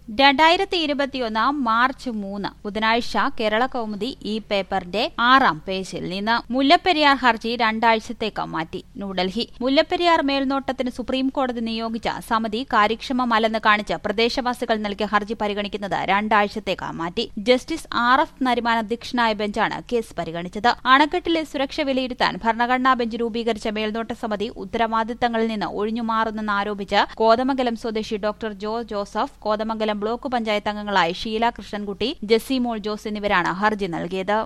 രണ്ടായിരത്തി ഇരുപത്തിയൊന്ന് മാർച്ച് മൂന്ന് ബുധനാഴ്ച കേരള കൗമുദി ഈ പേപ്പറിന്റെ ആറാം പേജിൽ നിന്ന് മുല്ലപ്പെരിയാർ ഹർജി രണ്ടാഴ്ചത്തേക്ക് മാറ്റി ന്യൂഡൽഹി മുല്ലപ്പെരിയാർ മേൽനോട്ടത്തിന് സുപ്രീം കോടതി നിയോഗിച്ച സമിതി കാര്യക്ഷമമല്ലെന്ന് കാണിച്ച് പ്രദേശവാസികൾ നൽകിയ ഹർജി പരിഗണിക്കുന്നത് രണ്ടാഴ്ചത്തേക്ക് മാറ്റി ജസ്റ്റിസ് ആർ എഫ് നരിമാൻ അധ്യക്ഷനായ ബെഞ്ചാണ് കേസ് പരിഗണിച്ചത് അണക്കെട്ടിലെ സുരക്ഷ വിലയിരുത്താൻ ഭരണഘടനാ ബെഞ്ച് രൂപീകരിച്ച മേൽനോട്ട സമിതി ഉത്തരവാദിത്തങ്ങളിൽ നിന്ന് ഒഴിഞ്ഞുമാറുന്നെന്ന് ആരോപിച്ച് കോതമംഗലം സ്വദേശി doctor Jo Joseph Kothamangalam block panchayat അംഗങ്ങളായ ഷീല കൃഷ്ണൻകുട്ടി ജെസ്സിമോൾ ജോസ് എന്നിവരാണ് ഹർജി നൽകിയത്